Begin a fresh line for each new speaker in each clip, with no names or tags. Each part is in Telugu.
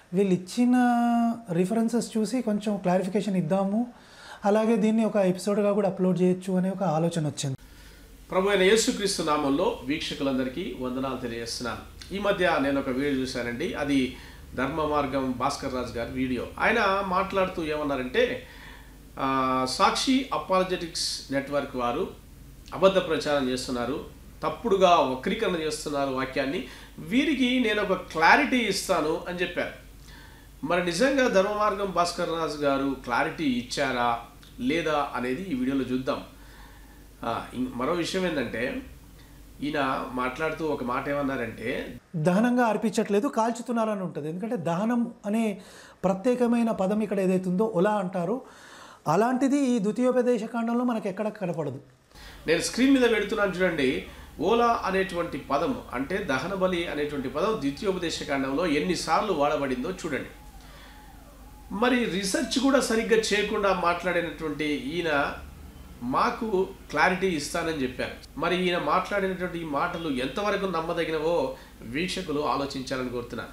వీళ్ళు ఇచ్చిన రిఫరెన్సెస్ చూసి కొంచెం క్లారిఫికేషన్ ఇద్దాము అలాగే దీన్ని ఒక ఎపిసోడ్గా కూడా అప్లోడ్ చేయొచ్చు అనే ఒక ఆలోచన వచ్చింది
ప్రభు అయిన యేసుక్రీస్తు నామంలో వీక్షకులందరికీ వందనాలు తెలియజేస్తున్నాను ఈ మధ్య నేను ఒక వీడియో చూశానండి అది ధర్మ మార్గం భాస్కర్ రాజు గారి వీడియో ఆయన మాట్లాడుతూ ఏమన్నారంటే ఆ, సాక్షి అపాలజెటిక్స్ నెట్వర్క్ వారు అబద్ధ ప్రచారం చేస్తున్నారు తప్పుడుగా వక్రీకరణ చేస్తున్నారు వాక్యాన్ని వీరికి నేను ఒక క్లారిటీ ఇస్తాను అని చెప్పారు మరి నిజంగా ధర్మ మార్గం భాస్కర్ రాజు గారు క్లారిటీ ఇచ్చారా లేదా అనేది ఈ వీడియోలో చూద్దాం ఆ, ఇం- మరో విషయం ఏంటంటే ఈయన మాట్లాడుతూ ఒక మాట ఏమన్నారంటే
దహనంగా అర్పించట్లేదు కాల్చుతున్నారని ఉంటుంది ఎందుకంటే దహనం అనే ప్రత్యేకమైన పదం ఇక్కడ ఏదైతుందో ఒలా అంటారు అలాంటిది ఈ ద్వితీయోపదేశ కాండంలో మనకు ఎక్కడ కనపడదు
నేను స్క్రీన్ మీద పెడుతున్నాను చూడండి ఓలా అనేటువంటి పదం అంటే దహన బలి అనేటువంటి పదం ద్వితీయోపదేశ కాండంలో ఎన్నిసార్లు వాడబడిందో చూడండి మరి రీసెర్చ్ కూడా సరిగ్గా చేయకుండా మాట్లాడినటువంటి ఈయన మాకు క్లారిటీ ఇస్తానని చెప్పారు మరి ఈయన మాట్లాడినటువంటి ఈ మాటలు ఎంతవరకు నమ్మదగినవో వీక్షకులు ఆలోచించాలని కోరుతున్నాను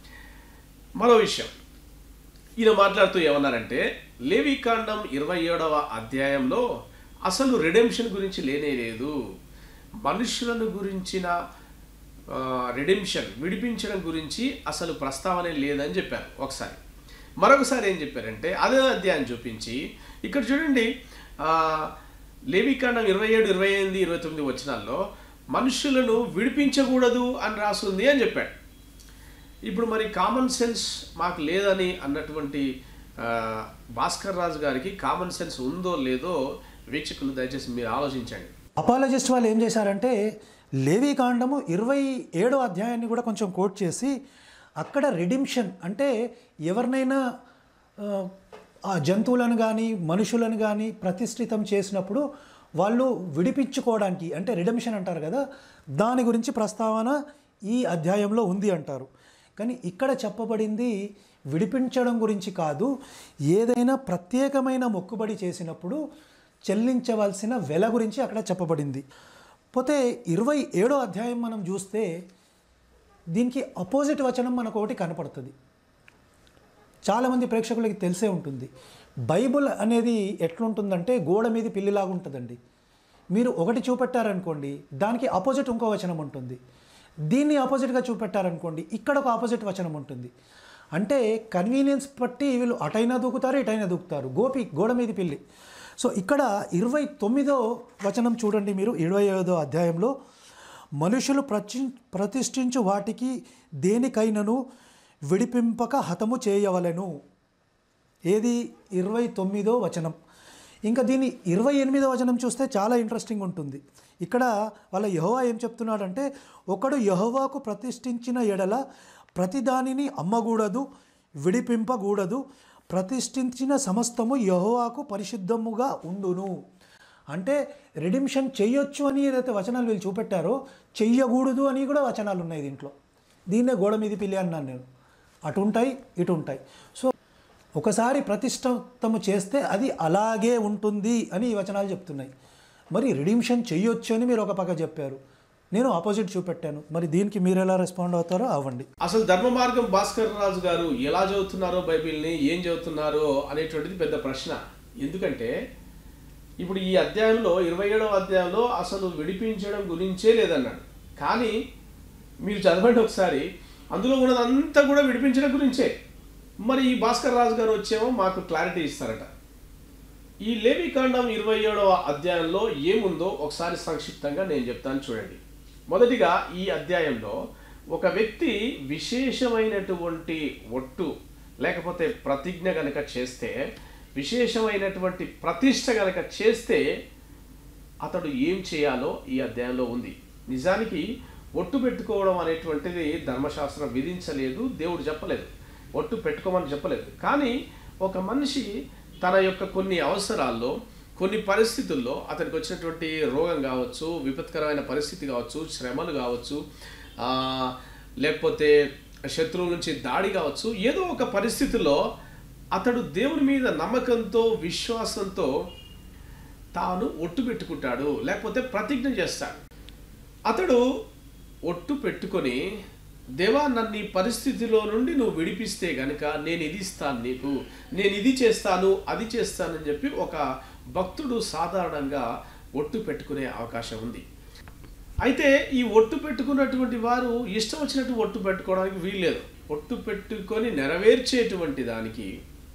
మరో విషయం ఈయన మాట్లాడుతూ ఏమన్నారంటే లేవికాండం ఇరవై ఏడవ అధ్యాయంలో అసలు రిడెంప్షన్ గురించి లేనే లేదు మనుషులను గురించిన రిడెంప్షన్ విడిపించడం గురించి అసలు ప్రస్తావనే లేదని చెప్పారు ఒకసారి మరొకసారి ఏం చెప్పారంటే అదే అధ్యాయం చూపించి ఇక్కడ చూడండి ఆ, లేవికాండం ఇరవై ఏడు ఇరవై ఎనిమిది ఇరవై తొమ్మిది వచనాల్లో మనుషులను విడిపించకూడదు అని రాస్తుంది అని చెప్పాడు ఇప్పుడు మరి కామన్ సెన్స్ మాకు లేదని అన్నటువంటి ఆ, భాస్కర్ రాజు గారికి కామన్ సెన్స్ ఉందో లేదో వీక్షకులు దయచేసి మీరు ఆలోచించండి
అపాలజిస్ట్ వాళ్ళు ఏం చేశారంటే లేవి కాండము ఇరవై ఏడో అధ్యాయాన్ని కూడా కొంచెం కోట్ చేసి అక్కడ రిడిమ్షన్ అంటే ఎవరినైనా ఆ, ఆ జంతువులను కానీ మనుషులను కానీ ప్రతిష్ఠితం చేసినప్పుడు వాళ్ళు విడిపించుకోవడానికి అంటే రిడమ్షన్ అంటారు కదా దాని గురించి ప్రస్తావన ఈ అధ్యాయంలో ఉంది అంటారు కానీ ఇక్కడ చెప్పబడింది విడిపించడం గురించి కాదు ఏదైనా ప్రత్యేకమైన మొక్కుబడి చేసినప్పుడు చెల్లించవలసిన వెల గురించి అక్కడ చెప్పబడింది పోతే ఇరవై ఏడో అధ్యాయం మనం చూస్తే దీనికి అపోజిట్ వచనం మనకు ఒకటి కనపడుతుంది చాలామంది ప్రేక్షకులకి తెలిసే ఉంటుంది బైబుల్ అనేది ఎట్లుంటుందంటే గోడ మీద పిల్లిలాగా ఉంటుందండి మీరు ఒకటి చూపెట్టారనుకోండి దానికి ఆపోజిట్ ఇంకో వచనం ఉంటుంది దీన్ని ఆపోజిట్గా చూపెట్టారనుకోండి ఇక్కడ ఒక ఆపోజిట్ వచనం ఉంటుంది అంటే కన్వీనియన్స్ బట్టి వీళ్ళు అటైనా దూకుతారు ఇటైనా దూకుతారు గోపి గోడ మీద పిల్లి సో ఇక్కడ ఇరవై తొమ్మిదో వచనం చూడండి మీరు ఇరవై ఐదో అధ్యాయంలో మనుషులు ప్రచి ప్రతిష్ఠించు వాటికి దేనికైనను విడిపింపక హతము చేయవలెను ఏది ఇరవై తొమ్మిదో వచనం ఇంకా దీని ఇరవై ఎనిమిదో వచనం చూస్తే చాలా ఇంట్రెస్టింగ్ ఉంటుంది ఇక్కడ వాళ్ళ యహోవా ఏం చెప్తున్నాడంటే ఒకడు యహోవాకు ప్రతిష్ఠించిన ఎడల ప్రతిదానిని అమ్మకూడదు విడిపింపకూడదు ప్రతిష్ఠించిన సమస్తము యహోవాకు పరిశుద్ధముగా ఉండును అంటే రిడిమ్షన్ చెయ్యొచ్చు అని ఏదైతే వచనాలు వీళ్ళు చూపెట్టారో చెయ్యకూడదు అని కూడా వచనాలు ఉన్నాయి దీంట్లో దీన్నే గోడ మీద పిల్లి అన్నాను నేను అటు ఉంటాయి ఇటు ఉంటాయి సో ఒకసారి ప్రతిష్టము చేస్తే అది అలాగే ఉంటుంది అని ఈ వచనాలు చెప్తున్నాయి మరి రిడిమ్షన్ చెయ్యొచ్చు అని మీరు ఒక పక్క చెప్పారు నేను ఆపోజిట్ చూపెట్టాను మరి దీనికి మీరు ఎలా రెస్పాండ్ అవుతారో అవ్వండి
అసలు ధర్మ మార్గం భాస్కర్ రాజు గారు ఎలా చదువుతున్నారో బైబిల్ని ఏం చదువుతున్నారో అనేటువంటిది పెద్ద ప్రశ్న ఎందుకంటే ఇప్పుడు ఈ అధ్యాయంలో ఇరవై ఏడవ అధ్యాయంలో అసలు విడిపించడం గురించే లేదన్నాడు కానీ మీరు చదవండి ఒకసారి అందులో ఉన్నదంతా కూడా విడిపించడం గురించే మరి ఈ భాస్కర్ రాజు గారు వచ్చేమో మాకు క్లారిటీ ఇస్తారట ఈ లేవికాండం ఇరవై ఏడవ అధ్యాయంలో ఏముందో ఒకసారి సంక్షిప్తంగా నేను చెప్తాను చూడండి మొదటిగా ఈ అధ్యాయంలో ఒక వ్యక్తి విశేషమైనటువంటి ఒట్టు లేకపోతే ప్రతిజ్ఞ గనక చేస్తే విశేషమైనటువంటి ప్రతిష్ట గనక చేస్తే అతడు ఏం చేయాలో ఈ అధ్యాయంలో ఉంది నిజానికి ఒట్టు పెట్టుకోవడం అనేటువంటిది ధర్మశాస్త్రం విధించలేదు దేవుడు చెప్పలేదు ఒట్టు పెట్టుకోమని చెప్పలేదు కానీ ఒక మనిషి తన యొక్క కొన్ని అవసరాల్లో కొన్ని పరిస్థితుల్లో అతనికి వచ్చినటువంటి రోగం కావచ్చు విపత్కరమైన పరిస్థితి కావచ్చు శ్రమలు కావచ్చు ఆ, లేకపోతే శత్రువుల నుంచి దాడి కావచ్చు ఏదో ఒక పరిస్థితిలో అతడు దేవుని మీద నమ్మకంతో విశ్వాసంతో తాను ఒట్టు పెట్టుకుంటాడు లేకపోతే ప్రతిజ్ఞ చేస్తాడు అతడు ఒట్టు పెట్టుకొని దేవా నన్ను ఈ పరిస్థితిలో నుండి నువ్వు విడిపిస్తే గనుక నేను ఇది ఇస్తాను నీకు నేను ఇది చేస్తాను అది చేస్తానని చెప్పి ఒక భక్తుడు సాధారణంగా ఒట్టు పెట్టుకునే అవకాశం ఉంది అయితే ఈ ఒట్టు పెట్టుకున్నటువంటి వారు ఇష్టం వచ్చినట్టు ఒట్టు పెట్టుకోవడానికి వీల్లేదు ఒట్టు పెట్టుకొని నెరవేర్చేటువంటి దానికి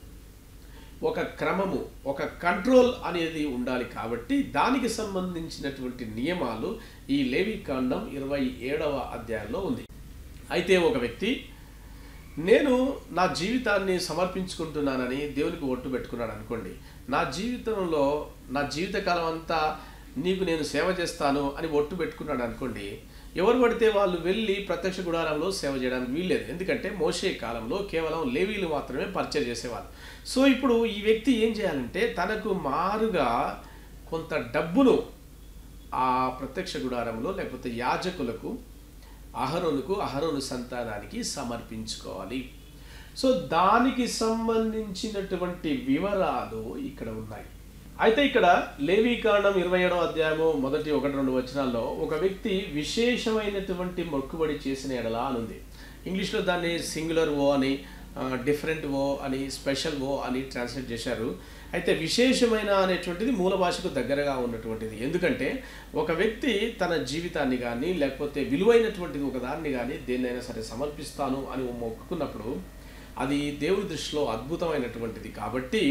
ఒక క్రమము ఒక కంట్రోల్ అనేది ఉండాలి కాబట్టి దానికి సంబంధించినటువంటి నియమాలు ఈ లేవికాండం ఇరవై ఏడవ అధ్యాయంలో ఉంది అయితే ఒక వ్యక్తి నేను నా జీవితాన్ని సమర్పించుకుంటున్నానని దేవునికి ఒట్టు పెట్టుకున్నాడు అనుకోండి నా జీవితంలో నా జీవితకాలం అంతా నీకు నేను సేవ చేస్తాను అని ఒట్టు పెట్టుకున్నాడు అనుకోండి ఎవరు పడితే వాళ్ళు వెళ్ళి ప్రత్యక్ష గుడారంలో సేవ చేయడానికి వీల్లేదు ఎందుకంటే మోసే కాలంలో కేవలం లేవీలు మాత్రమే పరిచయం చేసేవాళ్ళు సో ఇప్పుడు ఈ వ్యక్తి ఏం చేయాలంటే తనకు మారుగా కొంత డబ్బును ఆ ప్రత్యక్ష గుడారంలో లేకపోతే యాజకులకు అహరోనుకు అహరోను సంతానానికి సమర్పించుకోవాలి సో దానికి సంబంధించినటువంటి వివరాలు ఇక్కడ ఉన్నాయి అయితే ఇక్కడ లేవీకాండం ఇరవై ఏడవ అధ్యాయము మొదటి ఒకటి రెండు వచనాల్లో ఒక వ్యక్తి విశేషమైనటువంటి మొక్కుబడి చేసిన ఎడలా అని ఉంది ఇంగ్లీష్లో దాన్ని సింగులర్ ఓ అని డిఫరెంట్ ఓ అని స్పెషల్ ఓ అని ట్రాన్స్లేట్ చేశారు అయితే విశేషమైన అనేటువంటిది మూల భాషకు దగ్గరగా ఉన్నటువంటిది ఎందుకంటే ఒక వ్యక్తి తన జీవితాన్ని కానీ లేకపోతే విలువైనటువంటిది ఒక దాన్ని కానీ దేన్నైనా సరే సమర్పిస్తాను అని మొక్కుకున్నప్పుడు అది దేవుని దృష్టిలో అద్భుతమైనటువంటిది కాబట్టి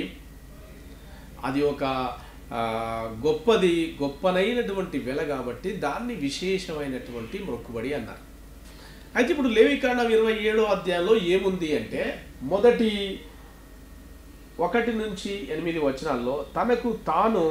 అది ఒక ఆ, గొప్పది గొప్పనైనటువంటి వెల కాబట్టి దాన్ని విశేషమైనటువంటి మొక్కుబడి అన్నారు అయితే ఇప్పుడు లేవికాండం ఇరవై ఏడో అధ్యాయంలో ఏముంది అంటే మొదటి ఒకటి నుంచి ఎనిమిది వచనాల్లో తనకు తాను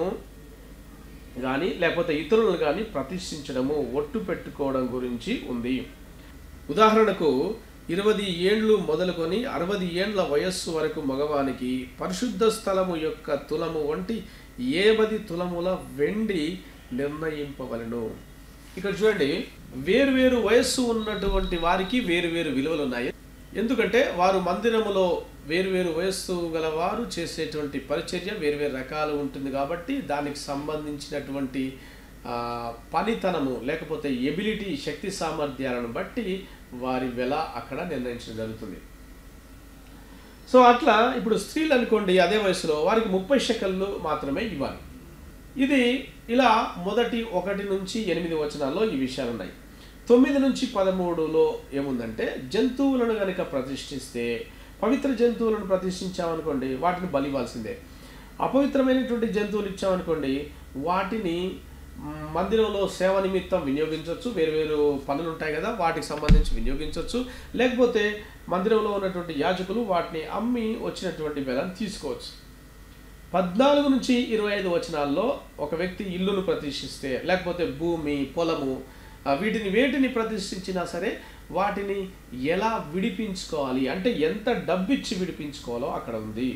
కానీ లేకపోతే ఇతరులను కానీ ప్రతిష్ఠించడము ఒట్టు పెట్టుకోవడం గురించి ఉంది ఉదాహరణకు ఇరవై ఏండ్లు మొదలుకొని అరవై ఏండ్ల వయస్సు వరకు మగవానికి పరిశుద్ధ స్థలము యొక్క తులము వంటి ఏబది తులముల వెండి నిర్ణయింపవలను ఇక్కడ చూడండి వేరువేరు వయస్సు ఉన్నటువంటి వారికి వేరువేరు విలువలు ఉన్నాయి ఎందుకంటే వారు మందిరములో వేరువేరు వయస్సు గల వారు చేసేటువంటి పరిచర్య వేరువేరు రకాలు ఉంటుంది కాబట్టి దానికి సంబంధించినటువంటి ఆ, పనితనము లేకపోతే ఎబిలిటీ శక్తి సామర్థ్యాలను బట్టి వారి వెల అక్కడ నిర్ణయించడం జరుగుతుంది సో అట్లా ఇప్పుడు స్త్రీలు అనుకోండి అదే వయసులో వారికి ముప్పై షెకళ్ళు మాత్రమే ఇవ్వాలి ఇది ఇలా మొదటి ఒకటి నుంచి ఎనిమిది వచనాల్లో ఈ విషయాలు ఉన్నాయి తొమ్మిది నుంచి పదమూడులో ఏముందంటే జంతువులను కనుక ప్రతిష్ఠిస్తే పవిత్ర జంతువులను ప్రతిష్ఠించామనుకోండి వాటిని బలివ్వాల్సిందే అపవిత్రమైనటువంటి జంతువులు ఇచ్చామనుకోండి వాటిని మ్, మందిరంలో సేవ నిమిత్తం వినియోగించవచ్చు వేరు వేరు పనులు ఉంటాయి కదా వాటికి సంబంధించి వినియోగించవచ్చు లేకపోతే మందిరంలో ఉన్నటువంటి యాజకులు వాటిని అమ్మి వచ్చినటువంటి వెలను తీసుకోవచ్చు పద్నాలుగు నుంచి ఇరవై ఐదు వచనాల్లో ఒక వ్యక్తి ఇల్లును ప్రతిష్ఠిస్తే లేకపోతే భూమి పొలము ఆ, వీటిని వేటిని ప్రతిష్ఠించినా సరే వాటిని ఎలా విడిపించుకోవాలి అంటే ఎంత డబ్బు ఇచ్చి విడిపించుకోవాలో అక్కడ ఉంది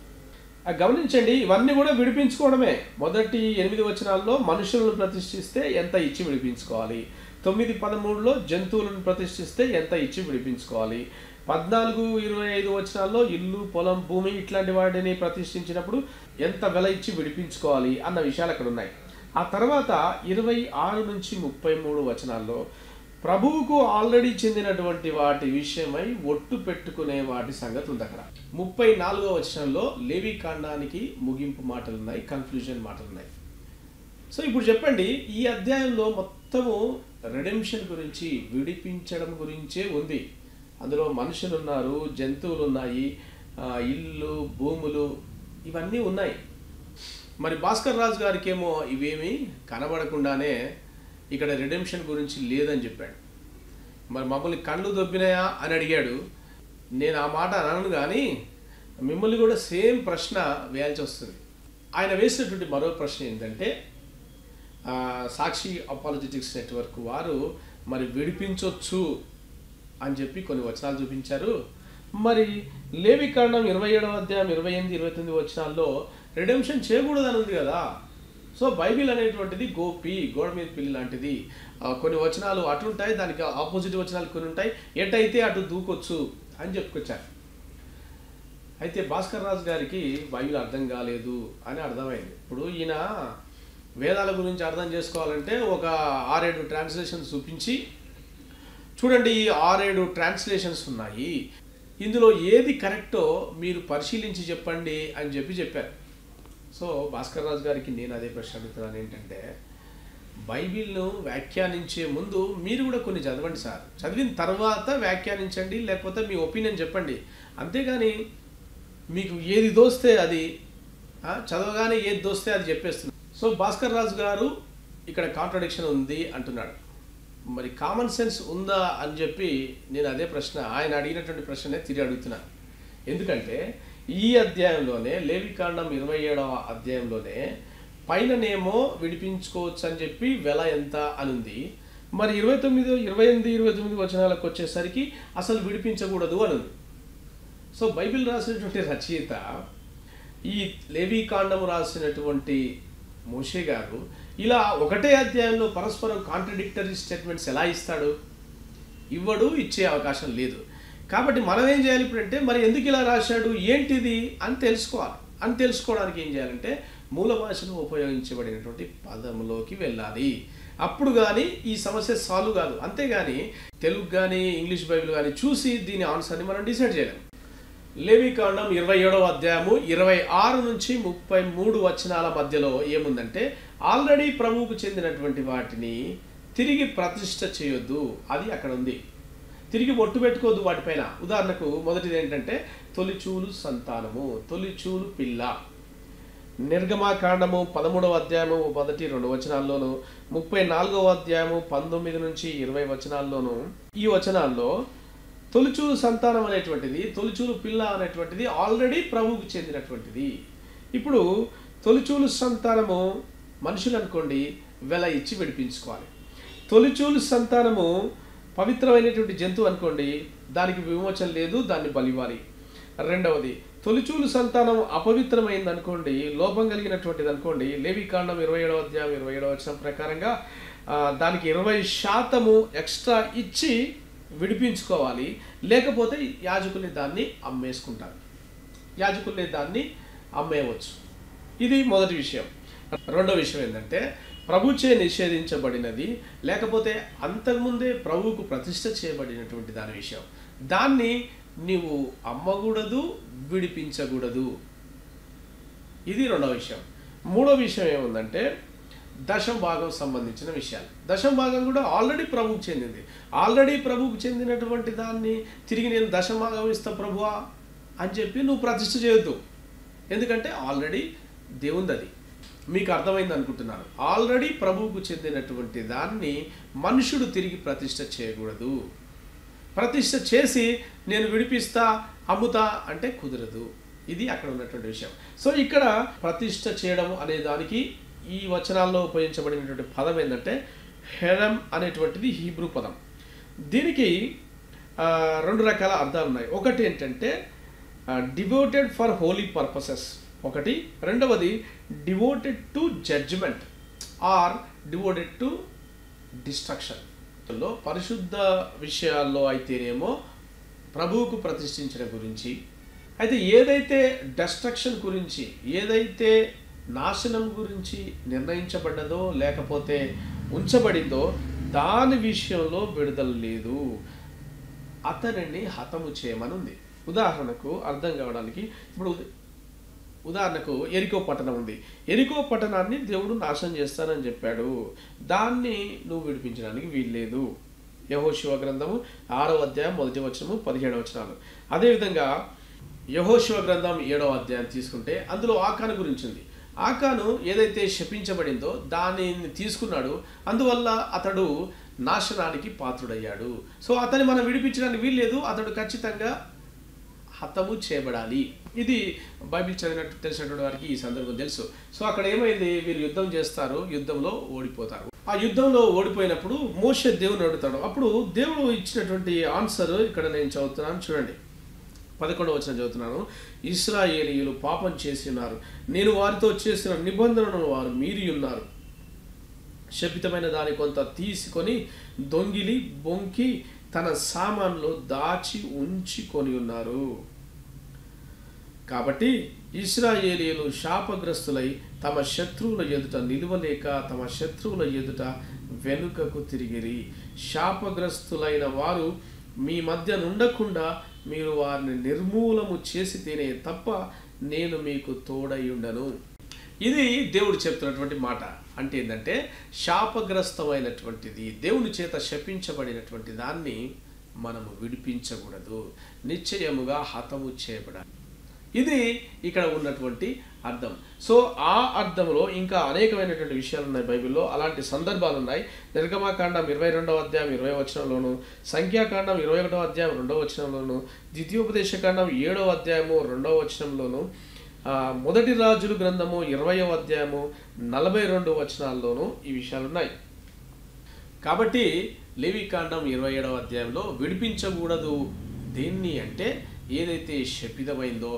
ఆ, గమనించండి ఇవన్నీ కూడా విడిపించుకోవడమే మొదటి ఎనిమిది వచనాల్లో మనుషులను ప్రతిష్ఠిస్తే ఎంత ఇచ్చి విడిపించుకోవాలి తొమ్మిది పదమూడులో జంతువులను ప్రతిష్ఠిస్తే ఎంత ఇచ్చి విడిపించుకోవాలి పద్నాలుగు ఇరవై ఐదు వచనాల్లో ఇల్లు పొలం భూమి ఇట్లాంటి వాటిని ప్రతిష్ఠించినప్పుడు ఎంత వెల ఇచ్చి విడిపించుకోవాలి అన్న విషయాలు అక్కడ ఉన్నాయి ఆ తర్వాత ఇరవై ఆరు నుంచి ముప్పై మూడు వచనాల్లో ప్రభువుకు ఆల్రెడీ చెందినటువంటి వాటి విషయమై ఒట్టు పెట్టుకునే వాటి సంగతి ఉంది అక్కడ ముప్పై నాలుగో వచనంలో లేవి కాండానికి ముగింపు మాటలు ఉన్నాయి కన్క్లూజన్ మాటలు ఉన్నాయి సో ఇప్పుడు చెప్పండి ఈ అధ్యాయంలో మొత్తము రెడెంప్షన్ గురించి విడిపించడం గురించే ఉంది అందులో మనుషులు ఉన్నారు జంతువులు ఉన్నాయి ఆ, ఇల్లు భూములు ఇవన్నీ ఉన్నాయి మరి భాస్కర్ రాజు గారికి ఏమో ఇవేమీ కనబడకుండానే ఇక్కడ రిడెంప్షన్ గురించి లేదని చెప్పాడు మరి మమ్మల్ని కళ్ళు దొబ్బినాయా అని అడిగాడు నేను ఆ మాట అనను కానీ మిమ్మల్ని కూడా సేమ్ ప్రశ్న వేయాల్సి వస్తుంది ఆయన వేసినటువంటి మరో ప్రశ్న ఏంటంటే ఆ, సాక్షి అపాలజెటిక్స్ నెట్వర్క్ వారు మరి విడిపించవచ్చు అని చెప్పి కొన్ని వచనాలు చూపించారు మరి లేవి కాండం ఇరవై ఏడవ అధ్యాయం ఇరవై ఎనిమిది ఇరవై తొమ్మిది వచనాల్లో రిడెంప్షన్ చేయకూడదని ఉంది కదా సో బైబిల్ అనేటువంటిది గోపి గోడ మీద పిల్లి లాంటిది ఆ, కొన్ని వచనాలు అటు ఉంటాయి దానికి ఆపోజిట్ వచనాలు కొన్ని ఉంటాయి ఎటైతే అటు దూకొచ్చు అని చెప్పుకొచ్చారు అయితే భాస్కర్ రాజు గారికి బైబిల్ అర్థం కాలేదు అని అర్థమైంది ఇప్పుడు ఈయన వేదాల గురించి అర్థం చేసుకోవాలంటే ఒక ఆరేడు ట్రాన్స్లేషన్ చూపించి చూడండి ఈ ఆరేడు ట్రాన్స్లేషన్స్ ఉన్నాయి ఇందులో ఏది కరెక్టో మీరు పరిశీలించి చెప్పండి అని చెప్పి చెప్పారు సో భాస్కర్ రాజు గారికి నేను అదే ప్రశ్న అడుగుతున్నాను ఏంటంటే బైబిల్ను వ్యాఖ్యానించే ముందు మీరు కూడా కొన్ని చదవండి సార్ చదివిన తర్వాత వ్యాఖ్యానించండి లేకపోతే మీ ఒపీనియన్ చెప్పండి అంతేగాని మీకు ఏది దోస్తే అది ఆ, చదవగానే ఏది దోస్తే అది చెప్పేస్తుంది సో భాస్కర్ రాజు గారు ఇక్కడ కాంట్రడిక్షన్ ఉంది అంటున్నాడు మరి కామన్ సెన్స్ ఉందా అని చెప్పి నేను అదే ప్రశ్న ఆయన అడిగినటువంటి ప్రశ్ననే తిరిగి అడుగుతున్నాను ఎందుకంటే ఈ అధ్యాయంలోనే లేవికాండం ఇరవై ఏడవ అధ్యాయంలోనే పైననేమో విడిపించుకోవచ్చు అని చెప్పి వెల ఎంత అని ఉంది మరి ఇరవై తొమ్మిది ఇరవై ఎనిమిది ఇరవై తొమ్మిది వచనాలకు వచ్చేసరికి అసలు విడిపించకూడదు అని ఉంది సో బైబిల్ రాసినటువంటి రచయిత ఈ లేవీకాండము రాసినటువంటి మోషే గారు ఇలా ఒకటే అధ్యాయంలో పరస్పరం కాంట్రడిక్టరీ స్టేట్మెంట్స్ ఎలా ఇస్తాడు ఇవ్వడు ఇచ్చే అవకాశం లేదు కాబట్టి మనం ఏం చేయాలి ఇప్పుడు అంటే మరి ఎందుకు ఇలా రాశాడు ఏంటిది అని తెలుసుకోవాలి అని తెలుసుకోవడానికి ఏం చేయాలంటే మూల భాషలో ఉపయోగించబడినటువంటి పదంలోకి వెళ్ళాలి అప్పుడు కానీ ఈ సమస్య సాల్వ్ కాదు అంతేగాని తెలుగు కానీ ఇంగ్లీష్ బైబిల్ కానీ చూసి దీని ఆన్సర్ని మనం డిసైడ్ చేయలేం లేవికాండం ఇరవై ఏడవ అధ్యాయము ఇరవై ఆరు నుంచి ముప్పై మూడు వచనాల మధ్యలో ఏముందంటే ఆల్రెడీ ప్రభువుకు చెందినటువంటి వాటిని తిరిగి ప్రతిష్ట చేయొద్దు అది అక్కడ ఉంది తిరిగి ఒట్టు పెట్టుకోవద్దు వాటిపైన ఉదాహరణకు మొదటిది ఏంటంటే తొలిచూలు సంతానము తొలిచూలు పిల్ల నిర్గమాకాండము పదమూడవ అధ్యాయము మొదటి రెండు వచనాల్లోను ముప్పై నాలుగవ అధ్యాయము పంతొమ్మిది నుంచి ఇరవై వచనాల్లోను ఈ వచనాల్లో తొలిచూలు సంతానం అనేటువంటిది తొలిచూలు పిల్ల అనేటువంటిది ఆల్రెడీ ప్రభువుకు చెందినటువంటిది ఇప్పుడు తొలిచూలు సంతానము మనుషులు అనుకోండి వెల ఇచ్చి విడిపించుకోవాలి తొలిచూలు సంతానము పవిత్రమైనటువంటి జంతువు అనుకోండి దానికి విమోచన లేదు దాన్ని బలివ్వాలి రెండవది తొలిచూలు సంతానం అపవిత్రమైంది అనుకోండి లోపం కలిగినటువంటిది అనుకోండి లేవికాండం ఇరవై ఏడవ అధ్యాయం ఇరవై ఏడవ వచ్చిన ప్రకారంగా ఆ, దానికి ఇరవై శాతము ఎక్స్ట్రా ఇచ్చి విడిపించుకోవాలి లేకపోతే యాజకుల్ని దాన్ని అమ్మేసుకుంటారు యాజకుల్ని దాన్ని అమ్మేయవచ్చు ఇది మొదటి విషయం రెండో విషయం ఏంటంటే ప్రభుచే నిషేధించబడినది లేకపోతే అంతకుముందే ప్రభువుకు ప్రతిష్ట చేయబడినటువంటి దాని విషయం దాన్ని నీవు అమ్మకూడదు విడిపించకూడదు ఇది రెండవ విషయం మూడో విషయం ఏముందంటే దశం భాగం సంబంధించిన విషయాలు దశం భాగం కూడా ఆల్రెడీ ప్రభువుకు చెందింది ఆల్రెడీ ప్రభువుకు చెందినటువంటి దాన్ని తిరిగి నేను దశం భాగం ఇస్తా ప్రభువా అని చెప్పి నువ్వు ప్రతిష్ఠ చేయొద్దు ఎందుకంటే ఆల్రెడీ దేవుంది అది మీకు అర్థమైంది అనుకుంటున్నాను ఆల్రెడీ ప్రభువుకు చెందినటువంటి దాన్ని మనుషుడు తిరిగి ప్రతిష్ఠ చేయకూడదు ప్రతిష్ఠ చేసి నేను విడిపిస్తా అమ్ముతా అంటే కుదరదు ఇది అక్కడ ఉన్నటువంటి విషయం సో ఇక్కడ ప్రతిష్ఠ చేయడం అనే దానికి ఈ వచనాల్లో ఉపయోగించబడినటువంటి పదం ఏంటంటే హెరం అనేటువంటిది హీబ్రూ పదం దీనికి ఆ, రెండు రకాల అర్థాలు ఉన్నాయి ఒకటి ఏంటంటే డివోటెడ్ ఫర్ హోలీ పర్పసెస్ ఒకటి రెండవది devoted to judgement or devoted to destruction లో పరిశుద్ధ విషయాల్లో అయితేనేమో ప్రభువుకు ప్రతిష్ఠించడం గురించి అయితే ఏదైతే డెస్ట్రక్షన్ గురించి ఏదైతే నాశనం గురించి నిర్ణయించబడ్డదో లేకపోతే ఉంచబడిందో దాని విషయంలో విడుదల లేదు అతనిని హతము చేయమని ఉంది ఉదాహరణకు అర్థం కావడానికి ఇప్పుడు ఉద- ఉదాహరణకు ఎరికో పట్టణం ఉంది ఎరికో పట్టణాన్ని దేవుడు నాశనం చేస్తానని చెప్పాడు దాన్ని నువ్వు విడిపించడానికి వీల్లేదు యహోశివ గ్రంథము ఆరో అధ్యాయం మొదటి వచనము పదిహేడవ వచనాలు అదేవిధంగా యహోశివ గ్రంథం ఏడవ అధ్యాయం తీసుకుంటే అందులో ఆకాను గురించి ఉంది ఆకాను ఏదైతే శపించబడిందో దానిని తీసుకున్నాడు అందువల్ల అతడు నాశనానికి పాత్రుడయ్యాడు సో అతన్ని మనం విడిపించడానికి వీల్లేదు అతడు ఖచ్చితంగా హతము చేయబడాలి ఇది బైబిల్ చదివినట్టు తెలిసినటువంటి వారికి ఈ సందర్భం తెలుసు సో అక్కడ ఏమైంది వీళ్ళు యుద్ధం చేస్తారు యుద్ధంలో ఓడిపోతారు ఆ యుద్ధంలో ఓడిపోయినప్పుడు మోషే దేవుని అడుగుతాడు అప్పుడు దేవుడు ఇచ్చినటువంటి ఆన్సర్ ఇక్కడ నేను చదువుతున్నాను చూడండి పదకొండవ వచ్చిన చదువుతున్నాను ఇస్రాయేలీయులు పాపం చేసి ఉన్నారు నేను వారితో చేసిన నిబంధనను వారు మీరి ఉన్నారు శపితమైన దాని కొంత తీసుకొని దొంగిలి బొంకి తన సామాన్లో దాచి ఉంచి కొని ఉన్నారు కాబట్టి ఇస్రాయేలీలు శాపగ్రస్తులై తమ శత్రువుల ఎదుట నిలువలేక తమ శత్రువుల ఎదుట వెనుకకు తిరిగిరి శాపగ్రస్తులైన వారు మీ మధ్య నుండకుండా మీరు వారిని నిర్మూలము చేసి తినే తప్ప నేను మీకు తోడై ఉండను ఇది దేవుడు చెప్తున్నటువంటి మాట అంటే ఏంటంటే శాపగ్రస్తమైనటువంటిది దేవుని చేత శపించబడినటువంటి దాన్ని మనము విడిపించకూడదు నిశ్చయముగా హతము చేయబడాలి ఇది ఇక్కడ ఉన్నటువంటి అర్థం సో ఆ అర్థంలో ఇంకా అనేకమైనటువంటి విషయాలు ఉన్నాయి బైబిల్లో అలాంటి సందర్భాలు ఉన్నాయి నిర్గమాకాండం ఇరవై రెండవ అధ్యాయం ఇరవై వచనంలోను సంఖ్యాకాండం ఇరవై ఒకటవ అధ్యాయం రెండవ వచనంలోను ద్వితీయోపదేశకాండం ఏడవ అధ్యాయము రెండవ వచనంలోను ఆ, మొదటి రాజులు గ్రంథము ఇరవయవ అధ్యాయము నలభై రెండు వచనాల్లోనూ ఈ విషయాలు ఉన్నాయి కాబట్టి లేవికాండం ఇరవై ఏడవ అధ్యాయంలో విడిపించకూడదు దేన్ని అంటే ఏదైతే శపితమైందో